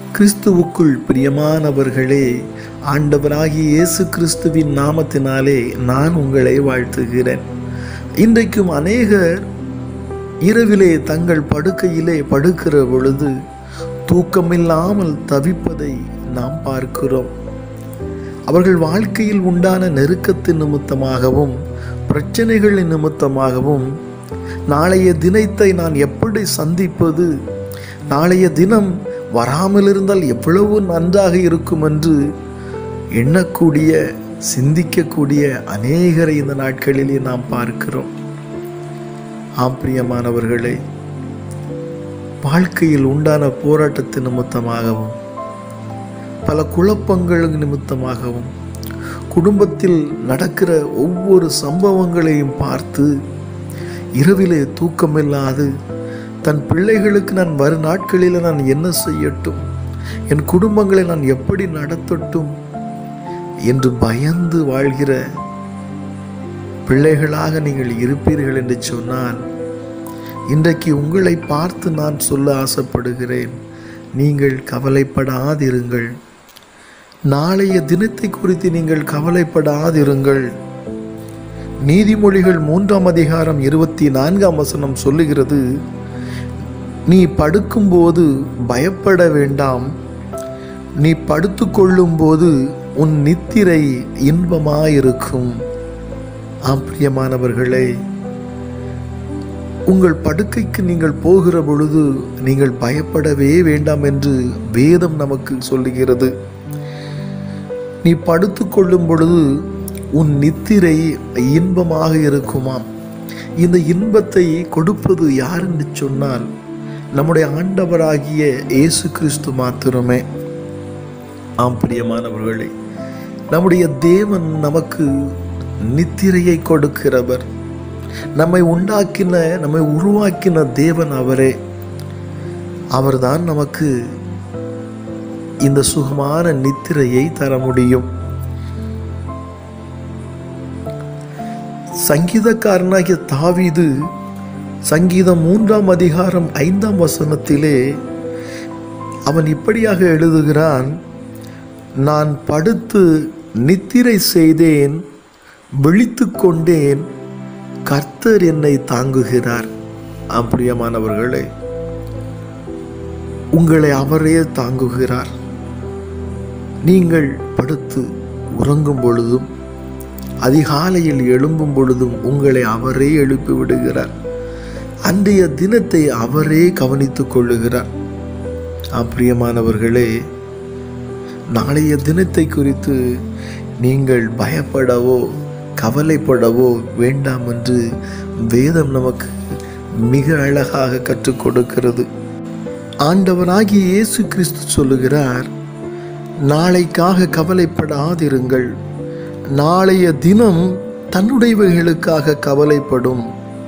கிறிஸ்துவுக்குள் பிரியமானவர்களே ஆண்டவராகிய இயேசு கிறிஸ்துவின் நாமத்தினாலே நான் உங்களை வாழ்த்துகிறேன் இன்றைக்கும் அநேகர் இரவிலே தங்கள் படுக்கையிலே படுக்கிற பொழுது தூக்கமில்லாமல் தவிப்பதை நாம் பார்க்கிறோம் அவர்கள் வாழ்க்கையில் உண்டான நெருக்கத்தின் நிமித்தமாகவும் பிரச்சனைகளின் நிமித்தமாகவும் நாளைய தினத்தை நான் எப்படி சந்திப்பது நாளைய தினம் வராமல் இருந்தால் எவ்வளவு நன்றாக இருக்கும் என்று எண்ணக்கூடிய சிந்திக்கக்கூடிய அநேகரை இந்த நாட்களிலே நாம் பார்க்கிறோம் ஆம் பிரியமானவர்களே வாழ்க்கையில் உண்டான போராட்டத்தின் நிமித்தமாகவும் பல குழப்பங்கள் நிமித்தமாகவும் குடும்பத்தில் நடக்கிற ஒவ்வொரு சம்பவங்களையும் பார்த்து இரவிலே தூக்கமில்லாது தன் பிள்ளைகளுக்கு நான் வரும் நாட்களில் நான் என்ன செய்யட்டும் என் குடும்பங்களை நான் எப்படி நடத்தட்டும் என்று பயந்து வாழ்கிற பிள்ளைகளாக நீங்கள் இருப்பீர்கள் என்று சொன்னால் இன்றைக்கு உங்களை பார்த்து நான் சொல்ல ஆசைப்படுகிறேன் நீங்கள் கவலைப்படாதிருங்கள் நாளைய தினத்தை குறித்து நீங்கள் கவலைப்படாதிருங்கள் நீதிமொழிகள் மூன்றாம் அதிகாரம் இருபத்தி நான்காம் வசனம் சொல்லுகிறது நீ படுக்கும்போது பயப்பட வேண்டாம் நீ படுத்துக்கொள்ளும் போது உன் நித்திரை இன்பமாயிருக்கும் ஆம் பிரியமானவர்களே உங்கள் படுக்கைக்கு நீங்கள் போகிற பொழுது நீங்கள் பயப்படவே வேண்டாம் என்று வேதம் நமக்கு சொல்லுகிறது நீ படுத்துக்கொள்ளும் பொழுது உன் நித்திரை இன்பமாக இருக்குமாம் இந்த இன்பத்தை கொடுப்பது யார் என்று சொன்னால் நம்முடைய ஆண்டவராகிய இயேசு கிறிஸ்து மாத்திரமே ஆம் பிரியமானவர்களே நம்முடைய தேவன் நமக்கு நித்திரையை கொடுக்கிறவர் நம்மை உண்டாக்கின நம்மை உருவாக்கின தேவன் அவரே அவர்தான் நமக்கு இந்த சுகமான நித்திரையை தர முடியும் சங்கீதக்காரனாகிய தாவீது சங்கீதம் மூன்றாம் அதிகாரம் ஐந்தாம் வசனத்திலே அவன் இப்படியாக எழுதுகிறான் நான் படுத்து நித்திரை செய்தேன் விழித்து கொண்டேன் கர்த்தர் என்னை தாங்குகிறார் அப்படியமானவர்களே உங்களை அவரே தாங்குகிறார் நீங்கள் படுத்து உறங்கும் பொழுதும் அதிகாலையில் எழும்பும் பொழுதும் உங்களை அவரே எழுப்பி விடுகிறார் அன்றைய தினத்தை அவரே கவனித்துக் கொள்ளுகிறார் அப்பிரியமானவர்களே நாளைய தினத்தை குறித்து நீங்கள் பயப்படவோ கவலைப்படவோ வேண்டாம் என்று வேதம் நமக்கு மிக அழகாக கற்றுக் கொடுக்கிறது ஆண்டவனாகிய இயேசு கிறிஸ்து சொல்லுகிறார் நாளைக்காக கவலைப்படாதிருங்கள் நாளைய தினம் தன்னுடையவைகளுக்காக கவலைப்படும்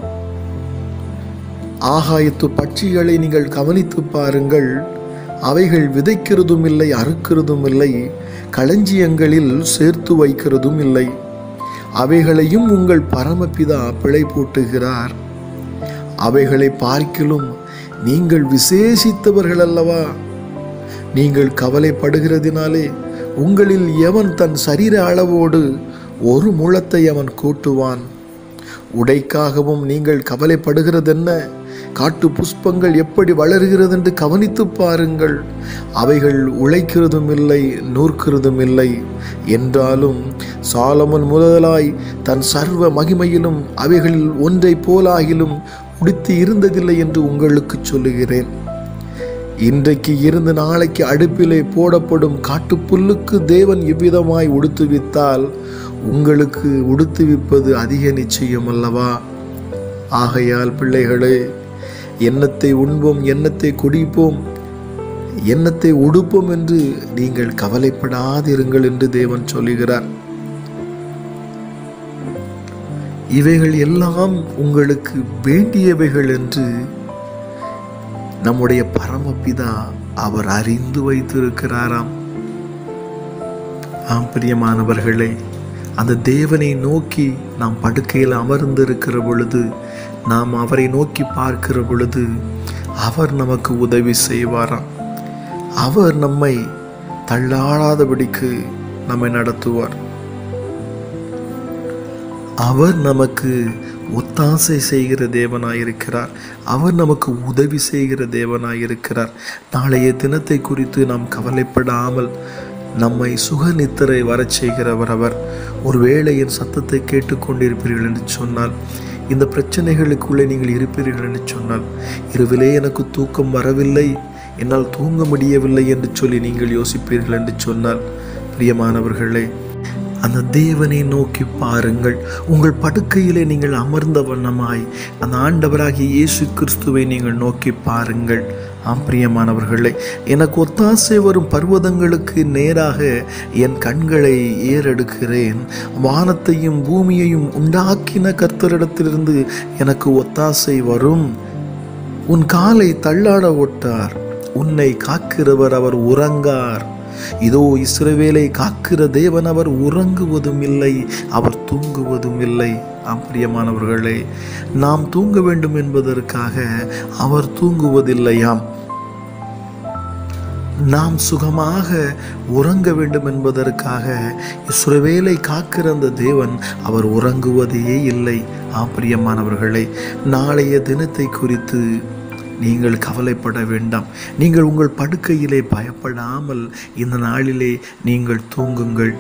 ஆகாயத்து பட்சிகளை நீங்கள் கவனித்து பாருங்கள் அவைகள் விதைக்கிறதும் இல்லை அறுக்கிறதும் இல்லை களஞ்சியங்களில் சேர்த்து வைக்கிறதும் இல்லை அவைகளையும் உங்கள் பரமபிதா பிழை போட்டுகிறார் அவைகளை பார்க்கிலும் நீங்கள் விசேஷித்தவர்கள் அல்லவா நீங்கள் கவலைப்படுகிறதினாலே உங்களில் எவன் தன் சரீர அளவோடு ஒரு முழத்தை அவன் கூட்டுவான் உடைக்காகவும் நீங்கள் கவலைப்படுகிறதென்ன காட்டு புஷ்பங்கள் எப்படி வளர்கிறது என்று கவனித்து பாருங்கள் அவைகள் உழைக்கிறதும் இல்லை நூற்கிறதும் இல்லை என்றாலும் சாலமன் முதலாய் தன் சர்வ மகிமையிலும் அவைகளில் ஒன்றை போலாகிலும் உடுத்தி இருந்ததில்லை என்று உங்களுக்கு சொல்லுகிறேன் இன்றைக்கு இருந்து நாளைக்கு அடுப்பிலே போடப்படும் காட்டுப்புல்லுக்கு தேவன் இவ்விதமாய் உடுத்துவித்தால் உங்களுக்கு உடுத்துவிப்பது அதிக நிச்சயம் அல்லவா ஆகையால் பிள்ளைகளே எண்ணத்தை உண்போம் எண்ணத்தை குடிப்போம் எண்ணத்தை உடுப்போம் என்று நீங்கள் கவலைப்படாதிருங்கள் என்று தேவன் சொல்லுகிறார் இவைகள் எல்லாம் உங்களுக்கு வேண்டியவைகள் என்று நம்முடைய பரமபிதா அவர் அறிந்து வைத்திருக்கிறாராம் ஆம் பிரியமானவர்களே அந்த தேவனை நோக்கி நாம் படுக்கையில் அமர்ந்திருக்கிற பொழுது நாம் அவரை நோக்கி பார்க்கிற பொழுது அவர் நமக்கு உதவி செய்வாராம் அவர் நம்மை தள்ளாடாதபடிக்கு நம்மை நடத்துவார் அவர் நமக்கு ஒத்தாசை செய்கிற தேவனாயிருக்கிறார் அவர் நமக்கு உதவி செய்கிற தேவனாயிருக்கிறார் நாளைய தினத்தை குறித்து நாம் கவலைப்படாமல் நம்மை சுகநித்திரை வரச் செய்கிறவர் அவர் ஒருவேளை என் சத்தத்தை கேட்டுக்கொண்டிருப்பீர்கள் என்று சொன்னால் இந்த பிரச்சனைகளுக்குள்ளே நீங்கள் இருப்பீர்கள் என்று சொன்னால் இரவிலே எனக்கு தூக்கம் வரவில்லை என்னால் தூங்க முடியவில்லை என்று சொல்லி நீங்கள் யோசிப்பீர்கள் என்று சொன்னால் பிரியமானவர்களே அந்த தேவனை நோக்கி பாருங்கள் உங்கள் படுக்கையிலே நீங்கள் அமர்ந்த வண்ணமாய் அந்த ஆண்டவராகிய இயேசு கிறிஸ்துவை நீங்கள் நோக்கி பாருங்கள் ஆம் பிரியமானவர்களே எனக்கு ஒத்தாசை வரும் பர்வதங்களுக்கு நேராக என் கண்களை ஏறெடுக்கிறேன் வானத்தையும் பூமியையும் உண்டாக்கின கர்த்தரிடத்திலிருந்து எனக்கு ஒத்தாசை வரும் உன் காலை தள்ளாட ஒட்டார் உன்னை காக்கிறவர் அவர் உறங்கார் இதோ இஸ்ரவேலை காக்கிற தேவன் அவர் உறங்குவதும் இல்லை அவர் தூங்குவதும் இல்லை ஆம் பிரியமானவர்களே நாம் தூங்க வேண்டும் என்பதற்காக அவர் தூங்குவதில்லையாம் நாம் சுகமாக உறங்க வேண்டும் என்பதற்காக இஸ்ரவேலை காக்கிற அந்த தேவன் அவர் உறங்குவதே இல்லை ஆம் பிரியமானவர்களே நாளைய தினத்தை குறித்து நீங்கள் கவலைப்பட வேண்டாம் நீங்கள் உங்கள் படுக்கையிலே பயப்படாமல் இந்த நாளிலே நீங்கள் தூங்குங்கள்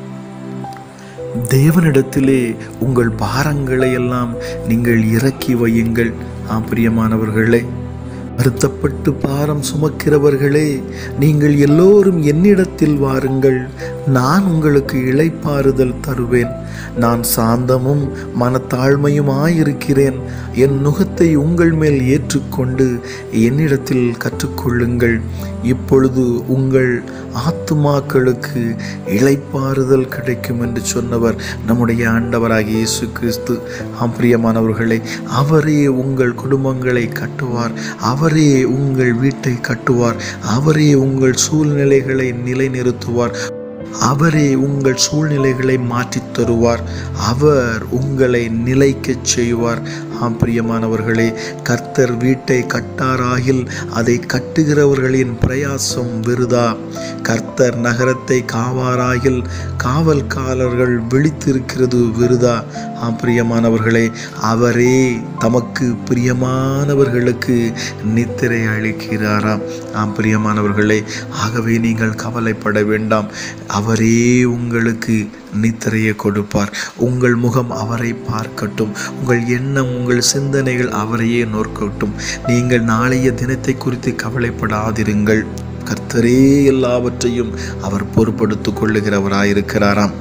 தேவனிடத்திலே உங்கள் பாரங்களை எல்லாம் நீங்கள் இறக்கி வையுங்கள் ஆம் பிரியமானவர்களே வருத்தப்பட்டு பாரம் சுமக்கிறவர்களே நீங்கள் எல்லோரும் என்னிடத்தில் வாருங்கள் நான் உங்களுக்கு இளைப்பாறுதல் தருவேன் நான் சாந்தமும் மனத்தாழ்மையுமாயிருக்கிறேன் என் நுகத்தை உங்கள் மேல் ஏற்றுக்கொண்டு என்னிடத்தில் கற்றுக்கொள்ளுங்கள் இப்பொழுது உங்கள் ஆத்துமாக்களுக்கு இளைப்பாறுதல் கிடைக்கும் என்று சொன்னவர் நம்முடைய ஆண்டவராகிய இயேசு கிறிஸ்து ஆம் பிரியமானவர்களே அவரே உங்கள் குடும்பங்களை கட்டுவார் அவரே உங்கள் வீட்டை கட்டுவார் அவரே உங்கள் சூழ்நிலைகளை நிலைநிறுத்துவார் அவரே உங்கள் சூழ்நிலைகளை மாற்றித் தருவார் அவர் உங்களை நிலைக்கச் செய்வார் ஆம் பிரியமானவர்களே கர்த்தர் வீட்டை கட்டாராகில் அதை கட்டுகிறவர்களின் பிரயாசம் விருதா கர்த்தர் நகரத்தை காவாராகில் காவல்காரர்கள் விழித்திருக்கிறது விருதா ஆம் பிரியமானவர்களே அவரே தமக்கு பிரியமானவர்களுக்கு நித்திரை அளிக்கிறாராம் ஆம் பிரியமானவர்களே ஆகவே நீங்கள் கவலைப்பட வேண்டாம் அவரே உங்களுக்கு நித்திரையை கொடுப்பார் உங்கள் முகம் அவரை பார்க்கட்டும் உங்கள் எண்ணம் உங்கள் சிந்தனைகள் அவரையே நோக்கட்டும் நீங்கள் நாளைய தினத்தை குறித்து கவலைப்படாதிருங்கள் கர்த்தரே எல்லாவற்றையும் அவர் பொறுப்படுத்திக் கொள்ளுகிறவராயிருக்கிறாராம்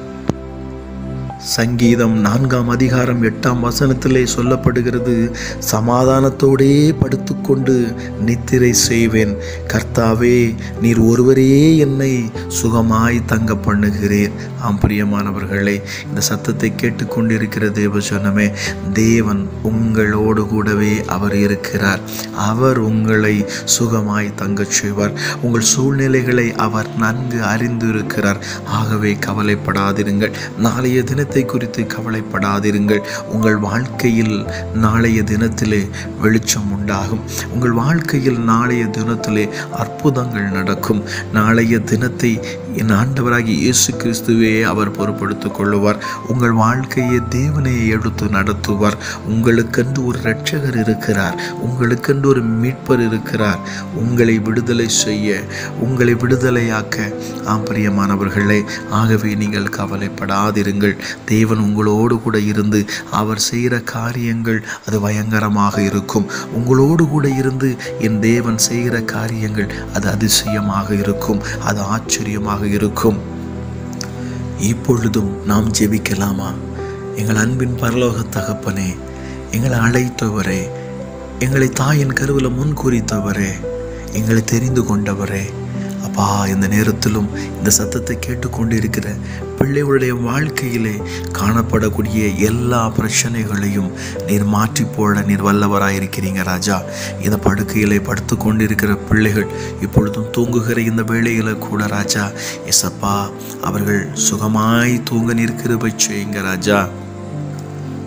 சங்கீதம் நான்காம் அதிகாரம் எட்டாம் வசனத்திலே சொல்லப்படுகிறது சமாதானத்தோடே படுத்துக்கொண்டு நித்திரை செய்வேன் கர்த்தாவே நீர் ஒருவரே என்னை சுகமாய் தங்க பண்ணுகிறீர் ஆம் பிரியமானவர்களே இந்த சத்தத்தை கேட்டுக்கொண்டிருக்கிற தேவஜனமே தேவன் உங்களோடு கூடவே அவர் இருக்கிறார் அவர் உங்களை சுகமாய் தங்கச் செய்வார் உங்கள் சூழ்நிலைகளை அவர் நன்கு அறிந்து இருக்கிறார் ஆகவே கவலைப்படாதிருங்கள் நாளைய தினத்தை குறித்து கவலைப்படாதிருங்கள் உங்கள் வாழ்க்கையில் நாளைய தினத்திலே வெளிச்சம் உண்டாகும் உங்கள் வாழ்க்கையில் நாளைய தினத்திலே அற்புதங்கள் நடக்கும் நாளைய தினத்தை என் ஆண்டவராகி இயேசு கிறிஸ்துவே அவர் பொறுப்படுத்திக் கொள்ளுவார் உங்கள் வாழ்க்கையை தேவனை எடுத்து நடத்துவார் உங்களுக்கென்று ஒரு இரட்சகர் இருக்கிறார் உங்களுக்கென்று ஒரு மீட்பர் இருக்கிறார் உங்களை விடுதலை செய்ய உங்களை விடுதலையாக்க ஆம் பிரியமானவர்களே ஆகவே நீங்கள் கவலைப்படாதிருங்கள் தேவன் உங்களோடு கூட இருந்து அவர் செய்கிற காரியங்கள் அது பயங்கரமாக இருக்கும் உங்களோடு கூட இருந்து என் தேவன் செய்கிற காரியங்கள் அது அதிசயமாக இருக்கும் அது ஆச்சரியமாக இருக்கும் இப்பொழுதும் நாம் ஜெபிக்கலாமா எங்கள் அன்பின் பரலோக தகப்பனே எங்களை அழைத்தவரே எங்களை தாயின் கருவில் முன் குறித்தவரே எங்களை தெரிந்து கொண்டவரே அப்பா இந்த நேரத்திலும் இந்த சத்தத்தை கேட்டுக்கொண்டு இருக்கிற பிள்ளைகளுடைய வாழ்க்கையிலே காணப்படக்கூடிய எல்லா பிரச்சனைகளையும் நீர் மாற்றி போட நீர் வல்லவராயிருக்கிறீங்க ராஜா இந்த படுக்கையிலே படுத்து கொண்டிருக்கிற பிள்ளைகள் இப்பொழுதும் தூங்குகிற இந்த வேளையில கூட ராஜா எசப்பா அவர்கள் சுகமாய் தூங்க நிற்கிறபை செய்யுங்க ராஜா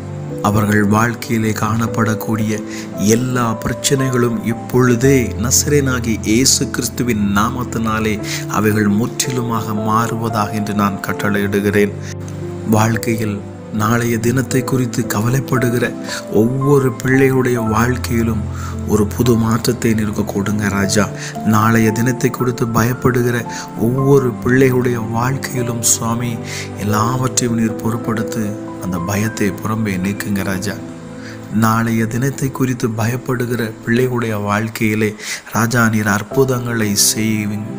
அவர்கள் வாழ்க்கையிலே காணப்படக்கூடிய எல்லா பிரச்சனைகளும் இப்பொழுதே நசரேனாகி இயேசு கிறிஸ்துவின் நாமத்தினாலே அவைகள் முற்றிலுமாக மாறுவதாக என்று நான் கட்டளையிடுகிறேன் வாழ்க்கையில் நாளைய தினத்தை குறித்து கவலைப்படுகிற ஒவ்வொரு பிள்ளையுடைய வாழ்க்கையிலும் ஒரு புது மாற்றத்தை நிற்க கொடுங்க ராஜா நாளைய தினத்தை குறித்து பயப்படுகிற ஒவ்வொரு பிள்ளைகளுடைய வாழ்க்கையிலும் சுவாமி எல்லாவற்றையும் நீர் பொறுப்படுத்து அந்த பயத்தை புறம்பே நீக்குங்க ராஜா நாளைய தினத்தை குறித்து பயப்படுகிற பிள்ளைகளுடைய வாழ்க்கையிலே ராஜா நீர் அற்புதங்களை செய்வீங்க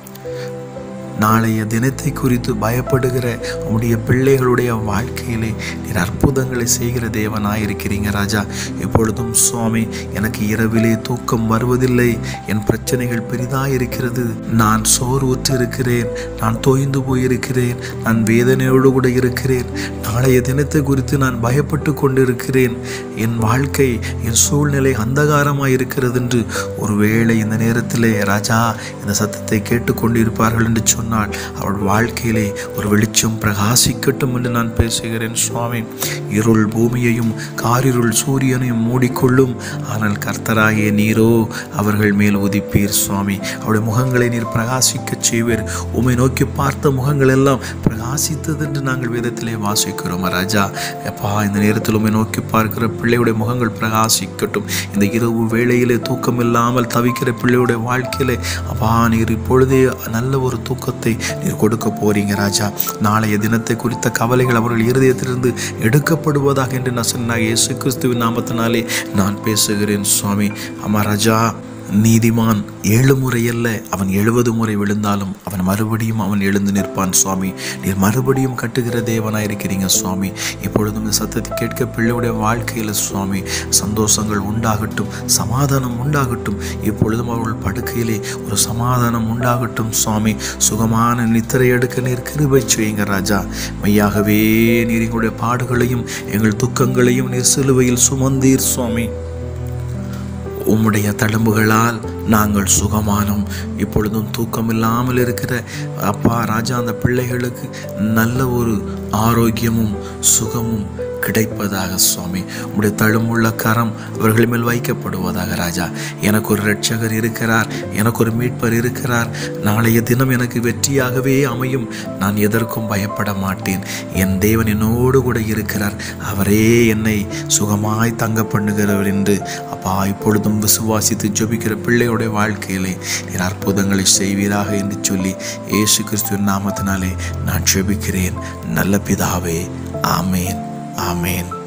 நாளைய தினத்தை குறித்து பயப்படுகிற உம்முடைய பிள்ளைகளுடைய வாழ்க்கையிலே நீர் அற்புதங்களை செய்கிற தேவனாய் இருக்கிறீங்க ராஜா எப்பொழுதும் சுவாமி எனக்கு இரவிலே தூக்கம் வருவதில்லை என் பிரச்சனைகள் பெரிதாய் இருக்கிறது நான் சோர்வுற்று இருக்கிறேன் நான் தோய்ந்து போயிருக்கிறேன் நான் வேதனையோடு கூட இருக்கிறேன் நாளைய தினத்தை குறித்து நான் பயப்பட்டு கொண்டிருக்கிறேன் என் வாழ்க்கை என் சூழ்நிலை அந்தகாரமாய் இருக்கிறது என்று ஒருவேளை இந்த நேரத்திலே ராஜா இந்த சத்தத்தை கேட்டுக்கொண்டிருப்பார்கள் என்று சொன்னால் அவள் வாழ்க்கையிலே ஒரு வெளிச்சம் பிரகாசிக்கட்டும் என்று நான் பேசுகிறேன் சுவாமி இருள் பூமியையும் காரிருள் சூரியனையும் மூடிக்கொள்ளும் ஆனால் கர்த்தராகிய நீரோ அவர்கள் மேல் உதிப்பீர் சுவாமி அவருடைய முகங்களை நீர் பிரகாசிக்கச் செய்வீர் உம்மை நோக்கி பார்த்த முகங்கள் எல்லாம் பிரகாசித்தது என்று நாங்கள் வேதத்திலே வாசிக்கிறோம் ராஜா அப்பா இந்த நேரத்தில் உம்மை நோக்கி பார்க்கிற பிள்ளையுடைய முகங்கள் பிரகாசிக்கட்டும் இந்த இரவு வேளையிலே தூக்கம் இல்லாமல் தவிக்கிற பிள்ளையுடைய வாழ்க்கையிலே அப்பா நீர் இப்பொழுதே நல்ல ஒரு தூக்கத்தை நீர் கொடுக்க போறீங்க ராஜா நாளைய தினத்தை குறித்த கவலைகள் அவர்கள் இருதயத்திலிருந்து எடுக்கப்படுவதாக என்று நான் சொன்ன இயேசு கிறிஸ்துவின் நாமத்தினாலே நான் பேசுகிறேன் சுவாமி அம்மா ராஜா நீதிமான் ஏழு முறை அல்ல அவன் எழுபது முறை விழுந்தாலும் அவன் மறுபடியும் அவன் எழுந்து நிற்பான் சுவாமி நீர் மறுபடியும் கட்டுகிற தேவனாய் இருக்கிறீங்க சுவாமி இப்பொழுதும் இந்த சத்தத்தை கேட்க பிள்ளையுடைய வாழ்க்கையில் சுவாமி சந்தோஷங்கள் உண்டாகட்டும் சமாதானம் உண்டாகட்டும் இப்பொழுதும் அவர்கள் படுக்கையிலே ஒரு சமாதானம் உண்டாகட்டும் சுவாமி சுகமான நித்திரை எடுக்க நீர் கிருபை செய்யுங்க ராஜா மெய்யாகவே நீர் எங்களுடைய பாடுகளையும் எங்கள் துக்கங்களையும் நீர் சிலுவையில் சுமந்தீர் சுவாமி உம்முடைய தழும்புகளால் நாங்கள் சுகமானோம் இப்பொழுதும் தூக்கம் இல்லாமல் இருக்கிற அப்பா ராஜா அந்த பிள்ளைகளுக்கு நல்ல ஒரு ஆரோக்கியமும் சுகமும் கிடைப்பதாக சுவாமி உம்முடைய தழும்புள்ள கரம் அவர்கள் மேல் வைக்கப்படுவதாக ராஜா எனக்கு ஒரு இரட்சகர் இருக்கிறார் எனக்கு ஒரு மீட்பர் இருக்கிறார் நாளைய தினம் எனக்கு வெற்றியாகவே அமையும் நான் எதற்கும் பயப்பட மாட்டேன் என் தேவன் என்னோடு கூட இருக்கிறார் அவரே என்னை சுகமாய் தங்க பண்ணுகிறவர் என்று அப்பா இப்பொழுதும் விசுவாசித்து ஜெபிக்கிற பிள்ளையுடைய வாழ்க்கையிலே நீர் அற்புதங்களை செய்வீராக என்று சொல்லி இயேசு கிறிஸ்துவின் நாமத்தினாலே நான் ஜெபிக்கிறேன் நல்ல பிதாவே ஆமேன் ஆமேன்